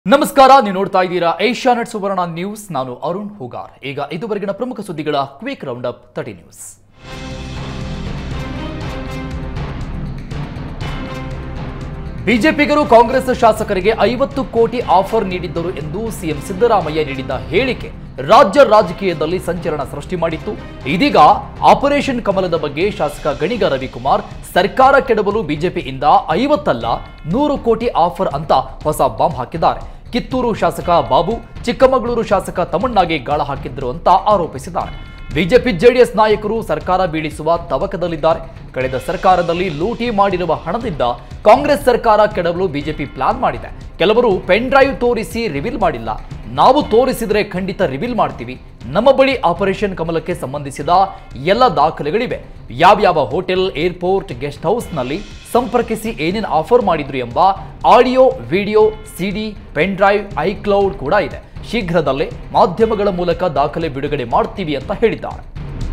ನಮಸ್ಕಾರ ನೀವು ನೋಡ್ತಾ ಇದ್ದೀರಾ ಏಷ್ಯಾನೆಟ್ ಸುವರ್ಣ ನ್ಯೂಸ್ ನಾನು ಅರುಣ್ ಹುಗಾರ್ ಈಗ ಇದುವರೆಗಿನ ಪ್ರಮುಖ ಸುದ್ದಿಗಳ quick round up thirty news ಬಿಜೆಪಿಗರು ಕಾಂಗ್ರೆಸ್ ಶಾಸಕರಿಗೆ ಐವತ್ತು ಕೋಟಿ ಆಫರ್ ನೀಡಿದ್ದರು ಎಂದು ಸಿಎಂ ಸಿದ್ದರಾಮಯ್ಯ ನೀಡಿದ್ದ ಹೇಳಿಕೆ ರಾಜ್ಯ ರಾಜಕೀಯದಲ್ಲಿ ಸಂಚಲನ ಸೃಷ್ಟಿ ಮಾಡಿತ್ತು ಇದೀಗ ಆಪರೇಷನ್ ಕಮಲದ ಬಗ್ಗೆ ಶಾಸಕ ಗಣಿಗ ರವಿಕುಮಾರ್ ಸರ್ಕಾರ ಕೆಡವಲು ಬಿಜೆಪಿಯಿಂದ ಐವತ್ತಲ್ಲ ನೂರು ಕೋಟಿ ಆಫರ್ ಅಂತ ಹೊಸ ಬಾಂಬ್ ಹಾಕಿದ್ದಾರೆ ಕಿತ್ತೂರು ಶಾಸಕ ಬಾಬು ಚಿಕ್ಕಮಗಳೂರು ಶಾಸಕ ತಮ್ಮಣ್ಣಗೆ ಗಾಳ ಹಾಕಿದ್ರು ಅಂತ ಆರೋಪಿಸಿದ್ದಾರೆ ಬಿಜೆಪಿ ಜೆಡಿಎಸ್ ನಾಯಕರು ಸರ್ಕಾರ ಬೀಳಿಸುವ ತವಕದಲ್ಲಿದ್ದಾರೆ ಕಳೆದ ಸರ್ಕಾರದಲ್ಲಿ ಲೂಟಿ ಮಾಡಿರುವ ಹಣದಿಂದ ಕಾಂಗ್ರೆಸ್ ಸರ್ಕಾರ ಕೆಡವಲು ಬಿಜೆಪಿ ಪ್ಲಾನ್ ಮಾಡಿದೆ ಕೆಲವರು ಪೆನ್ ಡ್ರೈವ್ ತೋರಿಸಿ ರಿವೀಲ್ ಮಾಡಿಲ್ಲ ನಾವು ತೋರಿಸಿದ್ರೆ ಖಂಡಿತ ರಿವೀಲ್ ಮಾಡ್ತೀವಿ ನಮ್ಮ ಬಳಿ ಆಪರೇಷನ್ ಕಮಲಕ್ಕೆ ಸಂಬಂಧಿಸಿದ ಎಲ್ಲ ದಾಖಲೆಗಳಿವೆ ಯಾವ್ಯಾವ ಹೋಟೆಲ್ ಏರ್ಪೋರ್ಟ್ ಗೆಸ್ಟ್ ಹೌಸ್ನಲ್ಲಿ ಸಂಪರ್ಕಿಸಿ ಏನೇನು ಆಫರ್ ಮಾಡಿದ್ರು ಎಂಬ audio video CD pen drive iCloud ಕೂಡ ಇದೆ ಶೀಘ್ರದಲ್ಲೇ ಮಾಧ್ಯಮಗಳ ಮೂಲಕ ದಾಖಲೆ ಬಿಡುಗಡೆ ಮಾಡ್ತೀವಿ ಅಂತ ಹೇಳಿದ್ದಾರೆ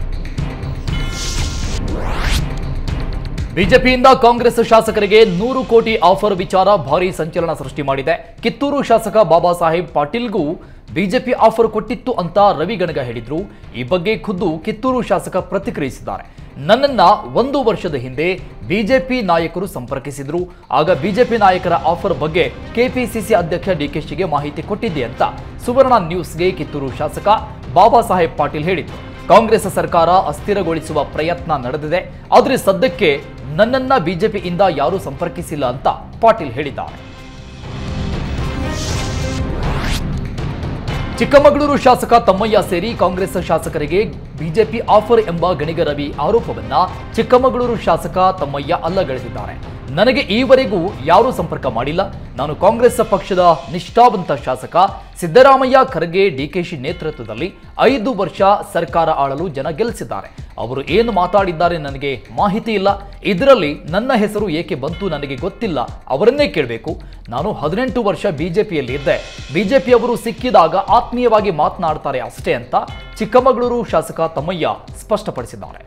ಬಿಜೆಪಿಯಿಂದ ಕಾಂಗ್ರೆಸ್ ಶಾಸಕರಿಗೆ ನೂರು ಕೋಟಿ ಆಫರ್ ವಿಚಾರ ಭಾರಿ ಸಂಚಲನ ಸೃಷ್ಟಿ ಮಾಡಿದೆ ಕಿತ್ತೂರು ಶಾಸಕ ಬಾಬಾ ಸಾಹೇಬ್ ಪಾಟೀಲ್ಗೂ ಬಿಜೆಪಿ ಆಫರ್ ಕೊಟ್ಟಿತ್ತು ಅಂತ ರವಿ ಗಣಗ ಹೇಳಿದ್ರು ಈ ಬಗ್ಗೆ ಖುದ್ದು ಕಿತ್ತೂರು ಶಾಸಕ ಪ್ರತಿಕ್ರಿಯಿಸಿದ್ದಾರೆ ನನ್ನನ್ನ ಒಂದು ವರ್ಷದ ಹಿಂದೆ ಬಿಜೆಪಿ ನಾಯಕರು ಸಂಪರ್ಕಿಸಿದ್ರು ಆಗ ಬಿಜೆಪಿ ನಾಯಕರ ಆಫರ್ ಬಗ್ಗೆ ಕೆಪಿಸಿಸಿ ಅಧ್ಯಕ್ಷ ಡಿಕೆಶಿಗೆ ಮಾಹಿತಿ ಕೊಟ್ಟಿದ್ದೆ ಅಂತ ಸುವರ್ಣ ನ್ಯೂಸ್ಗೆ ಕಿತ್ತೂರು ಶಾಸಕ ಬಾಬಾ ಸಾಹೇಬ್ ಪಾಟೀಲ್ ಹೇಳಿದ್ರು ಕಾಂಗ್ರೆಸ್ ಸರ್ಕಾರ ಅಸ್ಥಿರಗೊಳಿಸುವ ಪ್ರಯತ್ನ ನಡೆದಿದೆ ಆದರೆ ಸದ್ಯಕ್ಕೆ ನನ್ನನ್ನ ಬಿಜೆಪಿಯಿಂದ ಯಾರೂ ಸಂಪರ್ಕಿಸಿಲ್ಲ ಅಂತ ಪಾಟೀಲ್ ಹೇಳಿದ್ದಾರೆ ಚಿಕ್ಕಮಗಳೂರು ಶಾಸಕ ತಮ್ಮಯ್ಯ ಸೇರಿ ಕಾಂಗ್ರೆಸ್ ಶಾಸಕರಿಗೆ ಬಿಜೆಪಿ ಆಫರ್ ಎಂಬ ಗಣಿಗ ರವಿ ಆರೋಪವನ್ನ ಚಿಕ್ಕಮಗಳೂರು ಶಾಸಕ ತಮ್ಮಯ್ಯ ಅಲ್ಲಗಳೆದಿದ್ದಾರೆ ನನಗೆ ಈವರೆಗೂ ಯಾರೂ ಸಂಪರ್ಕ ಮಾಡಿಲ್ಲ ನಾನು ಕಾಂಗ್ರೆಸ್ ಪಕ್ಷದ ನಿಷ್ಠಾವಂತ ಶಾಸಕ ಸಿದ್ದರಾಮಯ್ಯ ಖರ್ಗೆ ಡಿಕೆಶಿ ನೇತೃತ್ವದಲ್ಲಿ ಐದು ವರ್ಷ ಸರ್ಕಾರ ಆಳಲು ಜನ ಗೆಲ್ಲಿಸಿದ್ದಾರೆ ಅವರು ಏನು ಮಾತಾಡಿದ್ದಾರೆ ನನಗೆ ಮಾಹಿತಿ ಇಲ್ಲ ಇದರಲ್ಲಿ ನನ್ನ ಹೆಸರು ಏಕೆ ಬಂತು ನನಗೆ ಗೊತ್ತಿಲ್ಲ ಅವರನ್ನೇ ಕೇಳಬೇಕು ನಾನು ಹದಿನೆಂಟು ವರ್ಷ ಬಿಜೆಪಿಯಲ್ಲಿ ಇದ್ದೆ ಬಿಜೆಪಿಯವರು ಸಿಕ್ಕಿದಾಗ ಆತ್ಮೀಯವಾಗಿ ಮಾತನಾಡ್ತಾರೆ ಅಷ್ಟೇ ಅಂತ ಚಿಕ್ಕಮಗಳೂರು ಶಾಸಕ ತಮ್ಮಯ್ಯ ಸ್ಪಷ್ಟಪಡಿಸಿದ್ದಾರೆ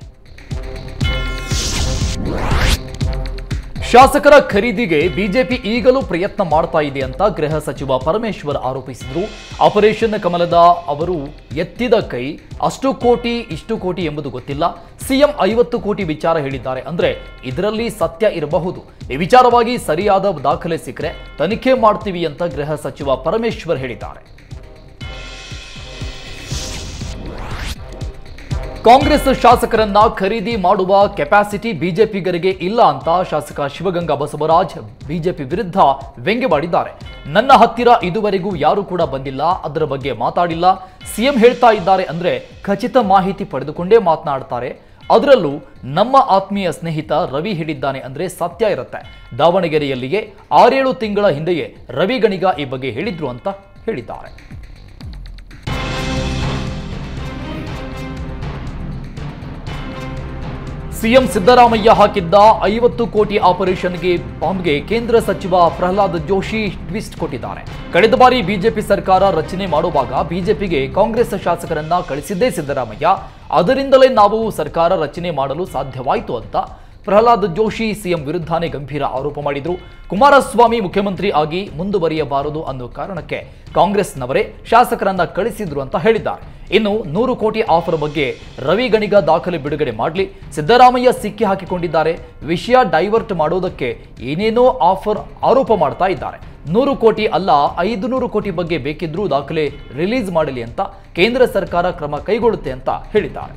ಶಾಸಕರ ಖರೀದಿಗೆ ಬಿಜೆಪಿ ಈಗಲೂ ಪ್ರಯತ್ನ ಮಾಡ್ತಾ ಇದೆ ಅಂತ ಗೃಹ ಸಚಿವ ಪರಮೇಶ್ವರ್ ಆರೋಪಿಸಿದರು ಆಪರೇಷನ್ ಕಮಲದ ಅವರು ಎತ್ತಿದ ಕೈ ಅಷ್ಟು ಕೋಟಿ ಇಷ್ಟು ಕೋಟಿ ಎಂಬುದು ಗೊತ್ತಿಲ್ಲ ಸಿಎಂ ಐವತ್ತು ಕೋಟಿ ವಿಚಾರ ಹೇಳಿದ್ದಾರೆ ಅಂದ್ರೆ ಇದರಲ್ಲಿ ಸತ್ಯ ಇರಬಹುದು ಈ ವಿಚಾರವಾಗಿ ಸರಿಯಾದ ದಾಖಲೆ ಸಿಕ್ಕರೆ ತನಿಖೆ ಮಾಡ್ತೀವಿ ಅಂತ ಗೃಹ ಸಚಿವ ಪರಮೇಶ್ವರ್ ಹೇಳಿದ್ದಾರೆ ಕಾಂಗ್ರೆಸ್ ಶಾಸಕರನ್ನ ಖರೀದಿ ಮಾಡುವ ಕೆಪಾಸಿಟಿ ಬಿಜೆಪಿಗರಿಗೆ ಇಲ್ಲ ಅಂತ ಶಾಸಕ ಶಿವಗಂಗಾ ಬಸವರಾಜ್ ಬಿಜೆಪಿ ವಿರುದ್ಧ ವ್ಯಂಗ್ಯವಾಡಿದ್ದಾರೆ ನನ್ನ ಹತ್ತಿರ ಇದುವರೆಗೂ ಯಾರು ಕೂಡ ಬಂದಿಲ್ಲ ಅದರ ಬಗ್ಗೆ ಮಾತಾಡಿಲ್ಲ ಸಿಎಂ ಹೇಳ್ತಾ ಇದ್ದಾರೆ ಅಂದ್ರೆ ಖಚಿತ ಮಾಹಿತಿ ಪಡೆದುಕೊಂಡೇ ಮಾತನಾಡ್ತಾರೆ ಅದರಲ್ಲೂ ನಮ್ಮ ಆತ್ಮೀಯ ಸ್ನೇಹಿತ ರವಿ ಹೇಳಿದ್ದಾನೆ ಅಂದ್ರೆ ಸತ್ಯ ಇರುತ್ತೆ ದಾವಣಗೆರೆಯಲ್ಲಿಯೇ ಆರೇಳು ತಿಂಗಳ ಹಿಂದೆಯೇ ರವಿ ಗಣಿಗ ಈ ಬಗ್ಗೆ ಹೇಳಿದ್ರು ಅಂತ ಹೇಳಿದ್ದಾರೆ ಸಿಎಂ ಸಿದ್ದರಾಮಯ್ಯ ಹಾಕಿದ್ದ ಐವತ್ತು ಕೋಟಿ ಆಪರೇಷನ್ಗೆ ಬಾಂಬ್ಗೆ ಕೇಂದ್ರ ಸಚಿವ ಪ್ರಹ್ಲಾದ್ ಜೋಶಿ ಟ್ವಿಸ್ಟ್ ಕೊಟ್ಟಿದ್ದಾರೆ ಕಳೆದ ಬಾರಿ ಬಿಜೆಪಿ ಸರ್ಕಾರ ರಚನೆ ಮಾಡುವಾಗ ಬಿಜೆಪಿಗೆ ಕಾಂಗ್ರೆಸ್ ಶಾಸಕರನ್ನ ಕಳಿಸಿದ್ದೇ ಸಿದ್ದರಾಮಯ್ಯ ಅದರಿಂದಲೇ ನಾವು ಸರ್ಕಾರ ರಚನೆ ಮಾಡಲು ಸಾಧ್ಯವಾಯಿತು ಅಂತ ಪ್ರಹ್ಲಾದ್ ಜೋಶಿ ಸಿಎಂ ವಿರುದ್ಧನೇ ಗಂಭೀರ ಆರೋಪ ಮಾಡಿದ್ರು ಕುಮಾರಸ್ವಾಮಿ ಮುಖ್ಯಮಂತ್ರಿ ಆಗಿ ಮುಂದುವರಿಯಬಾರದು ಅನ್ನೋ ಕಾರಣಕ್ಕೆ ಕಾಂಗ್ರೆಸ್ನವರೇ ಶಾಸಕರನ್ನ ಕಳಿಸಿದ್ರು ಅಂತ ಹೇಳಿದ್ದಾರೆ ಇನ್ನು ನೂರು ಕೋಟಿ ಆಫರ್ ಬಗ್ಗೆ ರವಿ ಗಣಿಗ ದಾಖಲೆ ಬಿಡುಗಡೆ ಮಾಡಲಿ ಸಿದ್ದರಾಮಯ್ಯ ಸಿಕ್ಕಿ ಹಾಕಿಕೊಂಡಿದ್ದಾರೆ ವಿಷಯ ಡೈವರ್ಟ್ ಮಾಡೋದಕ್ಕೆ ಏನೇನೋ ಆಫರ್ ಆರೋಪ ಮಾಡ್ತಾ ಇದ್ದಾರೆ ನೂರು ಕೋಟಿ ಅಲ್ಲ ಐದು ನೂರು ಕೋಟಿ ಬಗ್ಗೆ ಬೇಕಿದ್ರೂ ದಾಖಲೆ ರಿಲೀಸ್ ಮಾಡಲಿ ಅಂತ ಕೇಂದ್ರ ಸರ್ಕಾರ ಕ್ರಮ ಕೈಗೊಳ್ಳುತ್ತೆ ಅಂತ ಹೇಳಿದ್ದಾರೆ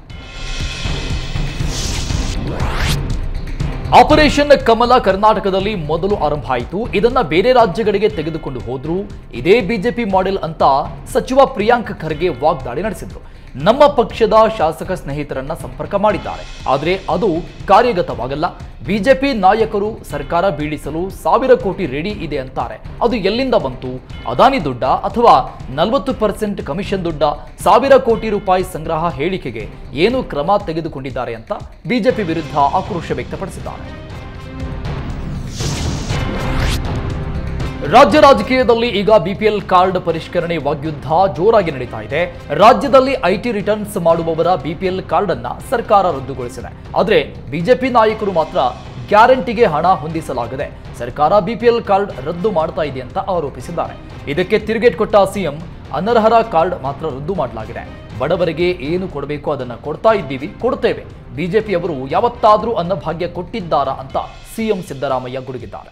ಆಪರೇಷನ್ ಕಮಲ ಕರ್ನಾಟಕದಲ್ಲಿ ಮೊದಲು ಆರಂಭ ಆಯಿತು ಇದನ್ನ ಬೇರೆ ರಾಜ್ಯಗಳಿಗೆ ತೆಗೆದುಕೊಂಡು ಹೋದ್ರು ಇದೇ ಬಿಜೆಪಿ ಮಾಡೆಲ್ ಅಂತ ಸಚಿವ ಪ್ರಿಯಾಂಕ್ ಖರ್ಗೆ ವಾಗ್ದಾಳಿ ನಡೆಸಿದ್ರು ನಮ್ಮ ಪಕ್ಷದ ಶಾಸಕ ಸ್ನೇಹಿತರನ್ನ ಸಂಪರ್ಕ ಮಾಡಿದ್ದಾರೆ ಆದರೆ ಅದು ಕಾರ್ಯಗತವಾಗಲ್ಲ ಬಿಜೆಪಿ ನಾಯಕರು ಸರ್ಕಾರ ಬೀಳಿಸಲು ಸಾವಿರ ಕೋಟಿ ರೆಡಿ ಇದೆ ಅಂತಾರೆ ಅದು ಎಲ್ಲಿಂದ ಬಂತು ಅದಾನಿ ದುಡ್ಡ ಅಥವಾ ನಲವತ್ತು ಪರ್ಸೆಂಟ್ ಕಮಿಷನ್ ದುಡ್ಡ ಸಾವಿರ ಕೋಟಿ ರೂಪಾಯಿ ಸಂಗ್ರಹ ಹೇಳಿಕೆಗೆ ಏನು ಕ್ರಮ ತೆಗೆದುಕೊಂಡಿದ್ದಾರೆ ಅಂತ ಬಿಜೆಪಿ ವಿರುದ್ಧ ಆಕ್ರೋಶ ವ್ಯಕ್ತಪಡಿಸಿದ್ದಾರೆ ರಾಜ್ಯ ರಾಜಕೀಯದಲ್ಲಿ ಈಗ ಬಿಪಿಎಲ್ ಕಾರ್ಡ್ ಪರಿಷ್ಕರಣೆ ವಾಗ್ಯುದ್ಧ ಜೋರಾಗಿ ನಡೀತಾ ಇದೆ ರಾಜ್ಯದಲ್ಲಿ ಐಟಿ ರಿಟರ್ನ್ಸ್ ಮಾಡುವವರ ಬಿಪಿಎಲ್ ಕಾರ್ಡ್ ಅನ್ನ ಸರ್ಕಾರ ರದ್ದುಗೊಳಿಸಿದೆ ಆದರೆ ಬಿಜೆಪಿ ನಾಯಕರು ಮಾತ್ರ ಗ್ಯಾರಂಟಿಗೆ ಹಣ ಹೊಂದಿಸಲಾಗದೆ ಸರ್ಕಾರ ಬಿಪಿಎಲ್ ಕಾರ್ಡ್ ರದ್ದು ಮಾಡ್ತಾ ಇದೆ ಅಂತ ಆರೋಪಿಸಿದ್ದಾರೆ ಇದಕ್ಕೆ ತಿರುಗೇಟ್ ಕೊಟ್ಟ ಸಿಎಂ ಅನರ್ಹರ ಕಾರ್ಡ್ ಮಾತ್ರ ರದ್ದು ಮಾಡಲಾಗಿದೆ ಬಡವರಿಗೆ ಏನು ಕೊಡಬೇಕು ಅದನ್ನ ಕೊಡ್ತಾ ಇದ್ದೀವಿ ಕೊಡ್ತೇವೆ ಬಿಜೆಪಿಯವರು ಯಾವತ್ತಾದ್ರೂ ಅನ್ನಭಾಗ್ಯ ಕೊಟ್ಟಿದ್ದಾರಾ ಅಂತ ಸಿಎಂ ಸಿದ್ದರಾಮಯ್ಯ ಗುಡುಗಿದ್ದಾರೆ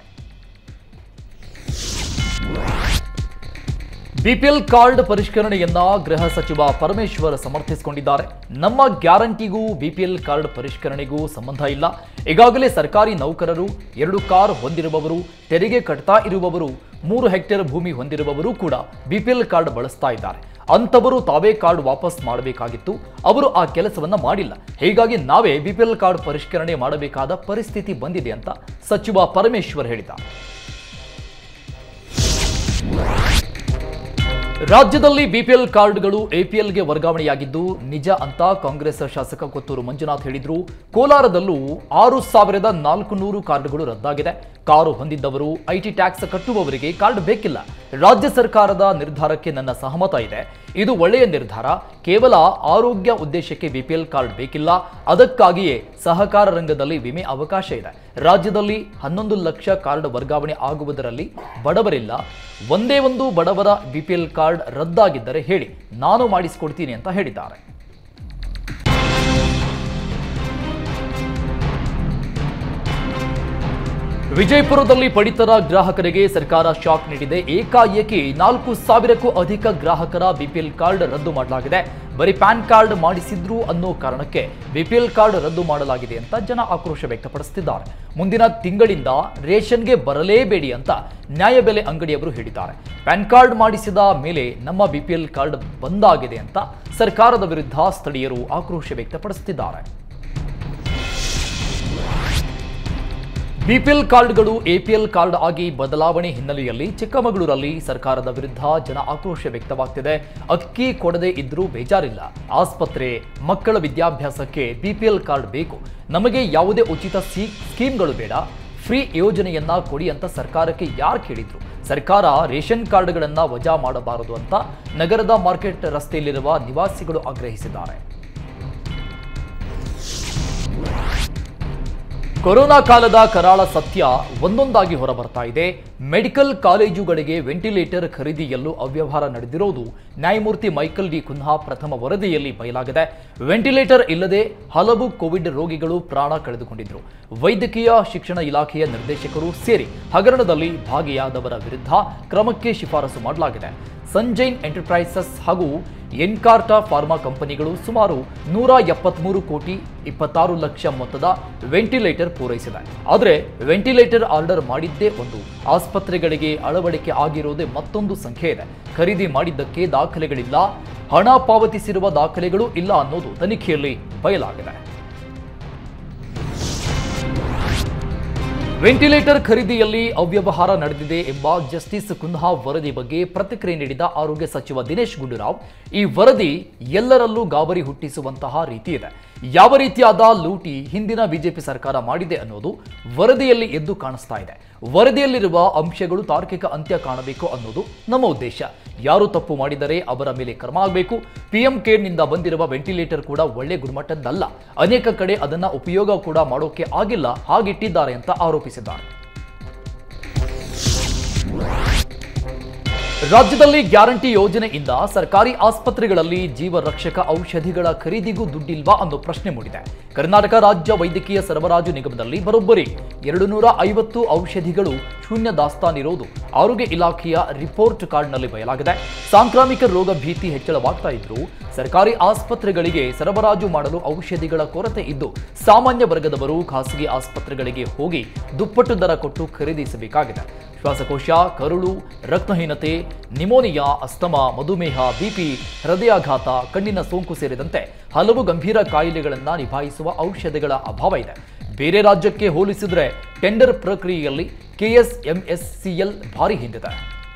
ಬಿಪಿಎಲ್ ಕಾರ್ಡ್ ಪರಿಷ್ಕರಣೆಯನ್ನ ಗೃಹ ಸಚಿವ ಪರಮೇಶ್ವರ್ ಸಮರ್ಥಿಸಿಕೊಂಡಿದ್ದಾರೆ ನಮ್ಮ ಗ್ಯಾರಂಟಿಗೂ ಬಿಪಿಎಲ್ ಕಾರ್ಡ್ ಪರಿಷ್ಕರಣೆಗೂ ಸಂಬಂಧ ಇಲ್ಲ ಈಗಾಗಲೇ ಸರ್ಕಾರಿ ನೌಕರರು ಎರಡು ಕಾರ್ ಹೊಂದಿರುವವರು ತೆರಿಗೆ ಕಟ್ತಾ ಇರುವವರು ಮೂರು ಹೆಕ್ಟೇರ್ ಭೂಮಿ ಹೊಂದಿರುವವರು ಕೂಡ ಬಿಪಿಎಲ್ ಕಾರ್ಡ್ ಬಳಸ್ತಾ ಇದ್ದಾರೆ ಅಂಥವರು ತಾವೇ ಕಾರ್ಡ್ ವಾಪಸ್ ಮಾಡಬೇಕಾಗಿತ್ತು ಅವರು ಆ ಕೆಲಸವನ್ನ ಮಾಡಿಲ್ಲ ಹೀಗಾಗಿ ನಾವೇ ಬಿಪಿಎಲ್ ಕಾರ್ಡ್ ಪರಿಷ್ಕರಣೆ ಮಾಡಬೇಕಾದ ಪರಿಸ್ಥಿತಿ ಬಂದಿದೆ ಅಂತ ಸಚಿವ ಪರಮೇಶ್ವರ್ ಹೇಳಿದ್ದಾರೆ ರಾಜ್ಯದಲ್ಲಿ ಬಿಪಿಎಲ್ ಕಾರ್ಡ್ಗಳು ಎಪಿಎಲ್ಗೆ ವರ್ಗಾವಣೆಯಾಗಿದ್ದು ನಿಜ ಅಂತ ಕಾಂಗ್ರೆಸ್ ಶಾಸಕ ಕೊತ್ತೂರು ಮಂಜುನಾಥ್ ಹೇಳಿದ್ರು ಕೋಲಾರದಲ್ಲೂ ಆರು ಸಾವಿರದ ನಾಲ್ಕು ನೂರು ಕಾರ್ಡ್ಗಳು ರದ್ದಾಗಿದೆ ಕಾರು ಹೊಂದಿದ್ದವರು ಐಟಿ ಟ್ಯಾಕ್ಸ್ ಕಟ್ಟುವವರಿಗೆ ಕಾರ್ಡ್ ಬೇಕಿಲ್ಲ ರಾಜ್ಯ ಸರ್ಕಾರದ ನಿರ್ಧಾರಕ್ಕೆ ನನ್ನ ಸಹಮತ ಇದೆ ಇದು ಒಳ್ಳೆಯ ನಿರ್ಧಾರ ಕೇವಲ ಆರೋಗ್ಯ ಉದ್ದೇಶಕ್ಕೆ ಬಿಪಿಎಲ್ ಕಾರ್ಡ್ ಬೇಕಿಲ್ಲ ಅದಕ್ಕಾಗಿಯೇ ಸಹಕಾರ ರಂಗದಲ್ಲಿ ವಿಮೆ ಅವಕಾಶ ಇದೆ ರಾಜ್ಯದಲ್ಲಿ ಹನ್ನೊಂದು ಲಕ್ಷ ಕಾರ್ಡ್ ವರ್ಗಾವಣೆ ಆಗುವುದರಲ್ಲಿ ಬಡವರಿಲ್ಲ ಒಂದೇ ಒಂದು ಬಡವರ ಬಿಪಿಎಲ್ ಕಾರ್ಡ್ ರದ್ದಾಗಿದ್ದರೆ ಹೇಳಿ ನಾನು ಮಾಡಿಸಿಕೊಡ್ತೀನಿ ಅಂತ ಹೇಳಿದ್ದಾರೆ ವಿಜಯಪುರದಲ್ಲಿ ಪಡಿತರ ಗ್ರಾಹಕರಿಗೆ ಸರ್ಕಾರ ಶಾಕ್ ನೀಡಿದೆ ಏಕಾಏಕಿ ನಾಲ್ಕು ಸಾವಿರಕ್ಕೂ ಅಧಿಕ ಗ್ರಾಹಕರ ಬಿಪಿಎಲ್ ಕಾರ್ಡ್ ರದ್ದು ಮಾಡಲಾಗಿದೆ ಬರೀ ಪ್ಯಾನ್ ಕಾರ್ಡ್ ಮಾಡಿಸಿದ್ರು ಅನ್ನೋ ಕಾರಣಕ್ಕೆ ಬಿಪಿಎಲ್ ಕಾರ್ಡ್ ರದ್ದು ಮಾಡಲಾಗಿದೆ ಅಂತ ಜನ ಆಕ್ರೋಶ ವ್ಯಕ್ತಪಡಿಸುತ್ತಿದ್ದಾರೆ ಮುಂದಿನ ತಿಂಗಳಿಂದ ರೇಷನ್ಗೆ ಬರಲೇಬೇಡಿ ಅಂತ ನ್ಯಾಯಬೆಲೆ ಅಂಗಡಿಯವರು ಹೇಳಿದ್ದಾರೆ ಪ್ಯಾನ್ ಕಾರ್ಡ್ ಮಾಡಿಸಿದ ಮೇಲೆ ನಮ್ಮ ಬಿಪಿಎಲ್ ಕಾರ್ಡ್ ಬಂದಾಗಿದೆ ಅಂತ ಸರ್ಕಾರದ ವಿರುದ್ಧ ಸ್ಥಳೀಯರು ಆಕ್ರೋಶ ವ್ಯಕ್ತಪಡಿಸುತ್ತಿದ್ದಾರೆ ಬಿಪಿಎಲ್ ಕಾರ್ಡ್ಗಳು ಎಪಿಎಲ್ ಕಾರ್ಡ್ ಆಗಿ ಬದಲಾವಣೆ ಹಿನ್ನೆಲೆಯಲ್ಲಿ ಚಿಕ್ಕಮಗಳೂರಲ್ಲಿ ಸರ್ಕಾರದ ವಿರುದ್ಧ ಜನ ಆಕ್ರೋಶ ವ್ಯಕ್ತವಾಗ್ತಿದೆ ಅಕ್ಕಿ ಕೊಡದೆ ಇದ್ರೂ ಬೇಜಾರಿಲ್ಲ ಆಸ್ಪತ್ರೆ ಮಕ್ಕಳ ವಿದ್ಯಾಭ್ಯಾಸಕ್ಕೆ ಬಿಪಿಎಲ್ ಕಾರ್ಡ್ ಬೇಕು ನಮಗೆ ಯಾವುದೇ ಉಚಿತ ಸಿ ಸ್ಕೀಮ್ಗಳು ಬೇಡ ಫ್ರೀ ಯೋಜನೆಯನ್ನ ಕೊಡಿ ಅಂತ ಸರ್ಕಾರಕ್ಕೆ ಯಾರು ಕೇಳಿದ್ರು ಸರ್ಕಾರ ರೇಷನ್ ಕಾರ್ಡ್ಗಳನ್ನ ವಜಾ ಮಾಡಬಾರದು ಅಂತ ನಗರದ ಮಾರ್ಕೆಟ್ ರಸ್ತೆಯಲ್ಲಿರುವ ನಿವಾಸಿಗಳು ಆಗ್ರಹಿಸಿದ್ದಾರೆ ಕೊರೋನಾ ಕಾಲದ ಕರಾಳ ಸತ್ಯ ಒಂದೊಂದಾಗಿ ಹೊರಬರ್ತಾ ಇದೆ ಮೆಡಿಕಲ್ ಕಾಲೇಜುಗಳಿಗೆ ವೆಂಟಿಲೇಟರ್ ಖರೀದಿಯಲ್ಲೂ ಅವ್ಯವಹಾರ ನಡೆದಿರೋದು ನ್ಯಾಯಮೂರ್ತಿ ಮೈಕಲ್ ಡಿ ಕುನ್ಹಾ ಪ್ರಥಮ ವರದಿಯಲ್ಲಿ ಬಯಲಾಗಿದೆ ವೆಂಟಿಲೇಟರ್ ಇಲ್ಲದೆ ಹಲವು ಕೋವಿಡ್ ರೋಗಿಗಳು ಪ್ರಾಣ ಕಳೆದುಕೊಂಡಿದ್ರು ವೈದ್ಯಕೀಯ ಶಿಕ್ಷಣ ಇಲಾಖೆಯ ನಿರ್ದೇಶಕರು ಸೇರಿ ಹಗರಣದಲ್ಲಿ ಭಾಗಿಯಾದವರ ವಿರುದ್ಧ ಕ್ರಮಕ್ಕೆ ಶಿಫಾರಸು ಮಾಡಲಾಗಿದೆ ಸಂಜೈನ್ ಎಂಟರ್ಪ್ರೈಸಸ್ ಹಾಗೂ ಎನ್ಕಾರ್ಟಾ ಫಾರ್ಮಾ ಕಂಪನಿಗಳು ಸುಮಾರು ನೂರ ಎಪ್ಪತ್ಮೂರು ಕೋಟಿ ಇಪ್ಪತ್ತಾರು ಲಕ್ಷ ಮೊತ್ತದ ವೆಂಟಿಲೇಟರ್ ಪೂರೈಸಿದೆ ಆದರೆ ವೆಂಟಿಲೇಟರ್ ಆರ್ಡರ್ ಮಾಡಿದ್ದೇ ಒಂದು ಆಸ್ಪತ್ರೆಗಳಿಗೆ ಅಳವಡಿಕೆ ಆಗಿರೋದೇ ಮತ್ತೊಂದು ಸಂಖ್ಯೆ ಇದೆ ಖರೀದಿ ಮಾಡಿದ್ದಕ್ಕೆ ದಾಖಲೆಗಳಿಲ್ಲ ಹಣ ಪಾವತಿಸಿರುವ ದಾಖಲೆಗಳು ಇಲ್ಲ ಅನ್ನೋದು ತನಿಖೆಯಲ್ಲಿ ಬಯಲಾಗಿದೆ ವೆಂಟಿಲೇಟರ್ ಖರೀದಿಯಲ್ಲಿ ಅವ್ಯವಹಾರ ನಡೆದಿದೆ ಎಂಬ ಜಸ್ಟಿಸ್ ಕುನ್ಹಾ ವರದಿ ಬಗ್ಗೆ ಪ್ರತಿಕ್ರಿಯೆ ನೀಡಿದ ಆರೋಗ್ಯ ಸಚಿವ ದಿನೇಶ್ ಗುಂಡೂರಾವ್ ಈ ವರದಿ ಎಲ್ಲರಲ್ಲೂ ಗಾಬರಿ ಹುಟ್ಟಿಸುವಂತಹ ರೀತಿ ಇದೆ ಯಾವ ರೀತಿಯಾದ ಲೂಟಿ ಹಿಂದಿನ ಬಿಜೆಪಿ ಸರ್ಕಾರ ಮಾಡಿದೆ ಅನ್ನೋದು ವರದಿಯಲ್ಲಿ ಎದ್ದು ಕಾಣಿಸ್ತಾ ಇದೆ ವರದಿಯಲ್ಲಿರುವ ಅಂಶಗಳು ತಾರ್ಕಿಕ ಅಂತ್ಯ ಕಾಣಬೇಕು ಅನ್ನೋದು ನಮ್ಮ ಉದ್ದೇಶ ಯಾರು ತಪ್ಪು ಮಾಡಿದರೆ ಅವರ ಮೇಲೆ ಕ್ರಮ ಆಗಬೇಕು ಪಿಎಂ ಕೇರ್ನಿಂದ ಬಂದಿರುವ ವೆಂಟಿಲೇಟರ್ ಕೂಡ ಒಳ್ಳೆ ಗುಣಮಟ್ಟದ್ದಲ್ಲ ಅನೇಕ ಕಡೆ ಅದನ್ನ ಉಪಯೋಗ ಕೂಡ ಮಾಡೋಕೆ ಆಗಿಲ್ಲ ಹಾಗಿಟ್ಟಿದ್ದಾರೆ ಅಂತ ಆರೋಪಿಸಿದ್ದಾರೆ ರಾಜ್ಯದಲ್ಲಿ ಗ್ಯಾರಂಟಿ ಯೋಜನೆಯಿಂದ ಸರ್ಕಾರಿ ಆಸ್ಪತ್ರೆಗಳಲ್ಲಿ ಜೀವ ರಕ್ಷಕ ಔಷಧಿಗಳ ಖರೀದಿಗೂ ದುಡ್ಡಿಲ್ವಾ ಅನ್ನೋ ಪ್ರಶ್ನೆ ಮೂಡಿದೆ ಕರ್ನಾಟಕ ರಾಜ್ಯ ವೈದ್ಯಕೀಯ ಸರಬರಾಜು ನಿಗಮದಲ್ಲಿ ಬರೋಬ್ಬರಿ ಎರಡು ನೂರ ಐವತ್ತು ಔಷಧಿಗಳು ಶೂನ್ಯ ದಾಸ್ತಾನಿರೋದು ಆರೋಗ್ಯ ಇಲಾಖೆಯ ರಿಪೋರ್ಟ್ ಕಾರ್ಡ್ನಲ್ಲಿ ಬಯಲಾಗಿದೆ ಸಾಂಕ್ರಾಮಿಕ ರೋಗ ಭೀತಿ ಹೆಚ್ಚಳವಾಗ್ತಾ ಇದ್ರು ಸರ್ಕಾರಿ ಆಸ್ಪತ್ರೆಗಳಿಗೆ ಸರಬರಾಜು ಮಾಡಲು ಔಷಧಿಗಳ ಕೊರತೆ ಇದ್ದು ಸಾಮಾನ್ಯ ವರ್ಗದವರು ಖಾಸಗಿ ಆಸ್ಪತ್ರೆಗಳಿಗೆ ಹೋಗಿ ದುಪ್ಪಟ್ಟು ದರ ಕೊಟ್ಟು ಖರೀದಿಸಬೇಕಾಗಿದೆ ಶ್ವಾಸಕೋಶ ಕರುಳು ರಕ್ತಹೀನತೆ ನಿಮೋನಿಯಾ ಅಸ್ತಮ ಮಧುಮೇಹ ಬಿಪಿ ಹೃದಯಾಘಾತ ಕಣ್ಣಿನ ಸೋಂಕು ಸೇರಿದಂತೆ ಹಲವು ಗಂಭೀರ ಕಾಯಿಲೆಗಳನ್ನು ನಿಭಾಯಿಸುವ ಔಷಧಿಗಳ ಅಭಾವ ಇದೆ ಬೇರೆ ರಾಜ್ಯಕ್ಕೆ ಹೋಲಿಸಿದರೆ ಟೆಂಡರ್ ಪ್ರಕ್ರಿಯೆಯಲ್ಲಿ ಕೆಎಸ್ಎಂಎಸ್ಸಿಎಲ್ ಭಾರಿ ಹಿಂದಿದೆ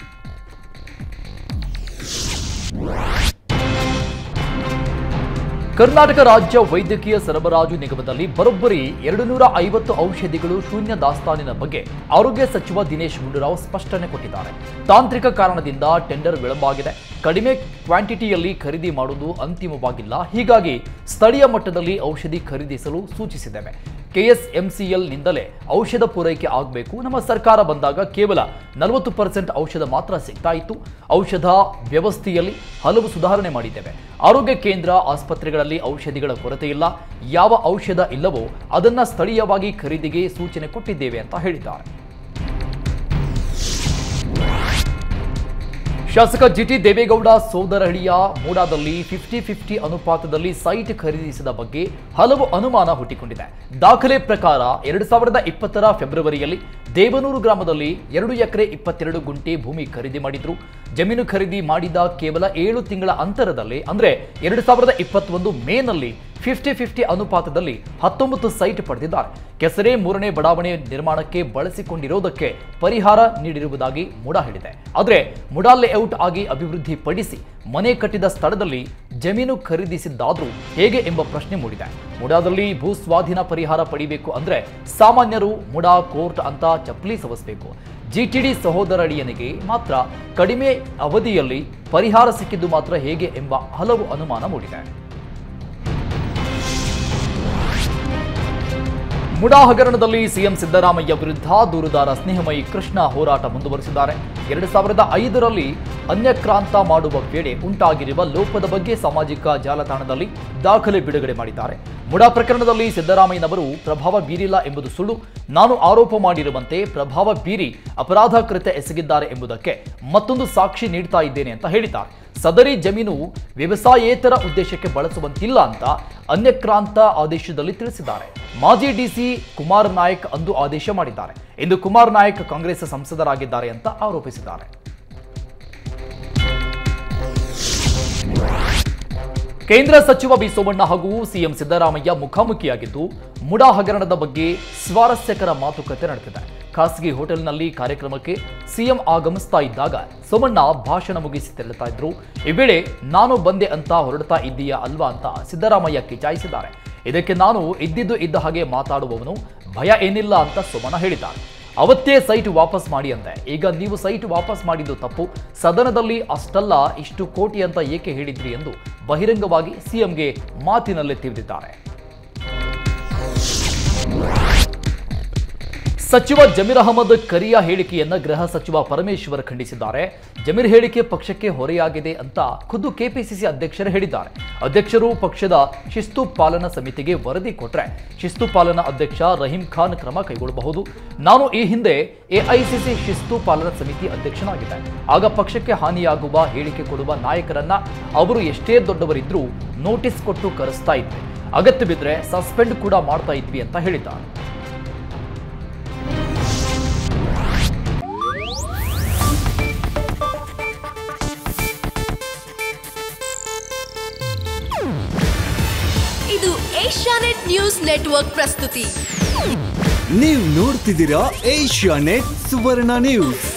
ಕರ್ನಾಟಕ ರಾಜ್ಯ ವೈದ್ಯಕೀಯ ಸರಬರಾಜು ನಿಗಮದಲ್ಲಿ ಬರೋಬ್ಬರಿ ಎರಡು ನೂರ ಐವತ್ತು ಔಷಧಿಗಳು ಶೂನ್ಯ ದಾಸ್ತಾನಿನ ಬಗ್ಗೆ ಆರೋಗ್ಯ ಸಚಿವ ದಿನೇಶ್ ಗುಂಡೂರಾವ್ ಸ್ಪಷ್ಟನೆ ಕೊಟ್ಟಿದ್ದಾರೆ ತಾಂತ್ರಿಕ ಕಾರಣದಿಂದ ಟೆಂಡರ್ ವಿಳಂಬ ಆಗಿದೆ ಕಡಿಮೆ ಕ್ವಾಂಟಿಟಿಯಲ್ಲಿ ಖರೀದಿ ಮಾಡುವುದು ಅಂತಿಮವಾಗಿಲ್ಲ ಹೀಗಾಗಿ ಸ್ಥಳೀಯ ಮಟ್ಟದಲ್ಲಿ ಔಷಧಿ ಖರೀದಿಸಲು ಸೂಚಿಸಿದ್ದೇವೆ ಕೆಎಸ್ಎಂಸಿಎಲ್ ನಿಂದಲೇ ಔಷಧ ಪೂರೈಕೆ ಆಗಬೇಕು ನಮ್ಮ ಸರ್ಕಾರ ಬಂದಾಗ ಕೇವಲ ನಲವತ್ತು ಪರ್ಸೆಂಟ್ ಔಷಧ ಮಾತ್ರ ಸಿಗ್ತಾ ಇತ್ತು ಔಷಧ ವ್ಯವಸ್ಥೆಯಲ್ಲಿ ಹಲವು ಸುಧಾರಣೆ ಮಾಡಿದ್ದೇವೆ ಆರೋಗ್ಯ ಕೇಂದ್ರ ಆಸ್ಪತ್ರೆಗಳಲ್ಲಿ ಔಷಧಿಗಳ ಕೊರತೆ ಇಲ್ಲ ಯಾವ ಔಷಧ ಇಲ್ಲವೋ ಅದನ್ನ ಸ್ಥಳೀಯವಾಗಿ ಖರೀದಿಗೆ ಸೂಚನೆ ಕೊಟ್ಟಿದ್ದೇವೆ ಅಂತ ಹೇಳಿದ್ದಾರೆ ಶಾಸಕ ಜಿಟಿ ದೇವೇಗೌಡ ಸೋದರಹಳ್ಳಿಯ ಮೂಡಾದಲ್ಲಿ ಫಿಫ್ಟಿ ಫಿಫ್ಟಿ ಅನುಪಾತದಲ್ಲಿ ಸೈಟ್ ಖರೀದಿಸಿದ ಬಗ್ಗೆ ಹಲವು ಅನುಮಾನ ಹುಟ್ಟಿಕೊಂಡಿದೆ ದಾಖಲೆ ಪ್ರಕಾರ ಎರಡು ಸಾವಿರದ ಇಪ್ಪತ್ತರ ಫೆಬ್ರವರಿಯಲ್ಲಿ ದೇವನೂರು ಗ್ರಾಮದಲ್ಲಿ ಎರಡು ಎಕರೆ ಇಪ್ಪತ್ತೆರಡು ಗುಂಟೆ ಭೂಮಿ ಖರೀದಿ ಮಾಡಿದ್ರು ಜಮೀನು ಖರೀದಿ ಮಾಡಿದ ಕೇವಲ ಏಳು ತಿಂಗಳ ಅಂತರದಲ್ಲಿ ಅಂದ್ರೆ ಎರಡು ಸಾವಿರದ ಇಪ್ಪತ್ತೊಂದು ಮೇನಲ್ಲಿ ಫಿಫ್ಟಿ ಫಿಫ್ಟಿ ಅನುಪಾತದಲ್ಲಿ ಹತ್ತೊಂಬತ್ತು ಸೈಟ್ ಪಡೆದಿದ್ದಾರೆ ಕೆಸರೆ ಮೂರನೇ ಬಡಾವಣೆ ನಿರ್ಮಾಣಕ್ಕೆ ಬಳಸಿಕೊಂಡಿರೋದಕ್ಕೆ ಪರಿಹಾರ ನೀಡಿರುವುದಾಗಿ ಮುಡಾ ಹೇಳಿದೆ ಆದರೆ ಮುಡಾ ಲೇಔಟ್ ಆಗಿ ಅಭಿವೃದ್ಧಿ ಪಡಿಸಿ ಮನೆ ಕಟ್ಟಿದ ಸ್ಥಳದಲ್ಲಿ ಜಮೀನು ಖರೀದಿಸಿದ್ದಾದ್ರೂ ಹೇಗೆ ಎಂಬ ಪ್ರಶ್ನೆ ಮೂಡಿದೆ ಮುಡಾದಲ್ಲಿ ಭೂ ಸ್ವಾಧೀನ ಪರಿಹಾರ ಪಡಿಬೇಕು ಅಂದ್ರೆ ಸಾಮಾನ್ಯರು ಮುಡಾ ಕೋರ್ಟ್ ಅಂತ ಚಪ್ಪಲಿ ಸವಸಬೇಕು ಜಿಟಿಡಿ ಸಹೋದರಳಿಯನಿಗೆ ಮಾತ್ರ ಕಡಿಮೆ ಅವಧಿಯಲ್ಲಿ ಪರಿಹಾರ ಸಿಕ್ಕಿದ್ದು ಮಾತ್ರ ಹೇಗೆ ಎಂಬ ಹಲವು ಅನುಮಾನ ಮೂಡಿದೆ ಮುಡಾ ಹಗರಣದಲ್ಲಿ ಸಿಎಂ ಸಿದ್ದರಾಮಯ್ಯ ವಿರುದ್ಧ ದೂರುದಾರ ಸ್ನೇಹಮಯಿ ಕೃಷ್ಣ ಹೋರಾಟ ಮುಂದುವರೆಸಿದ್ದಾರೆ ಎರಡು ಸಾವಿರದ ಐದರಲ್ಲಿ ಅನ್ಯಕ್ರಾಂತ ಮಾಡುವ ವೇಳೆ ಉಂಟಾಗಿರುವ ಲೋಪದ ಬಗ್ಗೆ ಸಾಮಾಜಿಕ ಜಾಲತಾಣದಲ್ಲಿ ದಾಖಲೆ ಬಿಡುಗಡೆ ಮಾಡಿದ್ದಾರೆ ಮುಡಾ ಪ್ರಕರಣದಲ್ಲಿ ಸಿದ್ದರಾಮಯ್ಯನವರು ಪ್ರಭಾವ ಬೀರಿಲ್ಲ ಎಂಬುದು ಸುಳ್ಳು ನಾನು ಆರೋಪ ಮಾಡಿರುವಂತೆ ಪ್ರಭಾವ ಬೀರಿ ಅಪರಾಧ ಕೃತ್ಯ ಎಸಗಿದ್ದಾರೆ ಎಂಬುದಕ್ಕೆ ಮತ್ತೊಂದು ಸಾಕ್ಷಿ ನೀಡ್ತಾ ಇದ್ದೇನೆ ಅಂತ ಹೇಳಿದ್ದಾರೆ ಸದರಿ ಜಮೀನು ವ್ಯವಸಾಯೇತರ ಉದ್ದೇಶಕ್ಕೆ ಬಳಸುವಂತಿಲ್ಲ ಅಂತ ಅನ್ಯಕ್ರಾಂತ ಆದೇಶದಲ್ಲಿ ತಿಳಿಸಿದ್ದಾರೆ ಮಾಜಿ ಡಿಸಿ ಕುಮಾರ್ ನಾಯಕ್ ಅಂದು ಆದೇಶ ಮಾಡಿದ್ದಾರೆ ಇಂದು ಕುಮಾರ್ ನಾಯಕ್ ಕಾಂಗ್ರೆಸ್ ಸಂಸದರಾಗಿದ್ದಾರೆ ಅಂತ ಆರೋಪಿಸಿದ್ದಾರೆ ಕೇಂದ್ರ ಸಚಿವ ಬಿ ಸೋಮಣ್ಣ ಹಾಗೂ ಸಿಎಂ ಸಿದ್ದರಾಮಯ್ಯ ಮುಖಾಮುಖಿಯಾಗಿದ್ದು ಮುಡಾ ಹಗರಣದ ಬಗ್ಗೆ ಸ್ವಾರಸ್ಯಕರ ಮಾತುಕತೆ ನಡೆದಿದೆ ಖಾಸಗಿ ಹೋಟೆಲ್ನಲ್ಲಿ ಕಾರ್ಯಕ್ರಮಕ್ಕೆ ಸಿಎಂ ಆಗಮಿಸ್ತಾ ಇದ್ದಾಗ ಸೋಮಣ್ಣ ಭಾಷಣ ಮುಗಿಸಿ ತೆರಳುತ್ತಾ ಇದ್ರು ಈ ವೇಳೆ ನಾನು ಬಂದೆ ಅಂತ ಹೊರಡ್ತಾ ಇದ್ದೀಯಾ ಅಲ್ವಾ ಅಂತ ಸಿದ್ದರಾಮಯ್ಯ ಕಿಚಾಯಿಸಿದ್ದಾರೆ ಇದಕ್ಕೆ ನಾನು ಇದ್ದಿದ್ದು ಇದ್ದ ಹಾಗೆ ಮಾತಾಡುವವನು ಭಯ ಏನಿಲ್ಲ ಅಂತ ಸೋಮಣ್ಣ ಹೇಳಿದ್ದಾರೆ ಅವತ್ತೇ ಸೈಟ್ ವಾಪಸ್ ಮಾಡಿ ಅಂತೆ ಈಗ ನೀವು ಸೈಟ್ ವಾಪಸ್ ಮಾಡಿದ್ದು ತಪ್ಪು ಸದನದಲ್ಲಿ ಅಷ್ಟಲ್ಲ ಇಷ್ಟು ಕೋಟಿ ಅಂತ ಏಕೆ ಹೇಳಿದ್ರಿ ಎಂದು ಬಹಿರಂಗವಾಗಿ ಸಿಎಂಗೆ ಮಾತಿನಲ್ಲೇ ತಿಳಿದಿದ್ದಾರೆ ಸಚಿವ ಜಮೀರ್ ಅಹಮದ್ ಕರಿಯ ಹೇಳಿಕೆಯನ್ನ ಗೃಹ ಸಚಿವ ಪರಮೇಶ್ವರ್ ಖಂಡಿಸಿದ್ದಾರೆ ಜಮೀರ್ ಹೇಳಿಕೆ ಪಕ್ಷಕ್ಕೆ ಹೊರೆಯಾಗಿದೆ ಅಂತ ಖುದ್ದು ಕೆಪಿಸಿಸಿ ಅಧ್ಯಕ್ಷರು ಹೇಳಿದ್ದಾರೆ ಅಧ್ಯಕ್ಷರು ಪಕ್ಷದ ಶಿಸ್ತು ಪಾಲನಾ ಸಮಿತಿಗೆ ವರದಿ ಕೊಟ್ರೆ ಶಿಸ್ತು ಪಾಲನಾ ಅಧ್ಯಕ್ಷ ರಹೀಂ ಖಾನ್ ಕ್ರಮ ಕೈಗೊಳ್ಳಬಹುದು ನಾನು ಈ ಹಿಂದೆ ಎಐಸಿಸಿ ಶಿಸ್ತು ಪಾಲನಾ ಸಮಿತಿ ಅಧ್ಯಕ್ಷನಾಗಿದ್ದೆ ಆಗ ಪಕ್ಷಕ್ಕೆ ಹಾನಿಯಾಗುವ ಹೇಳಿಕೆ ಕೊಡುವ ನಾಯಕರನ್ನ ಅವರು ಎಷ್ಟೇ ದೊಡ್ಡವರಿದ್ರೂ ನೋಟಿಸ್ ಕೊಟ್ಟು ಕರೆಸ್ತಾ ಇದ್ವಿ ಅಗತ್ಯ ಬಿದ್ರೆ ಸಸ್ಪೆಂಡ್ ಕೂಡ ಮಾಡ್ತಾ ಇದ್ವಿ ಅಂತ ಹೇಳಿದ್ದಾರೆ ಇದು ಏಷ್ಯಾನೆಟ್ ನ್ಯೂಸ್ ನೆಟ್ವರ್ಕ್ ಪ್ರಸ್ತುತಿ ನೀವು ನೋಡ್ತಿದ್ದೀರಾ ಏಷ್ಯಾ ನೆಟ್ ಸುವರ್ಣ ನ್ಯೂಸ್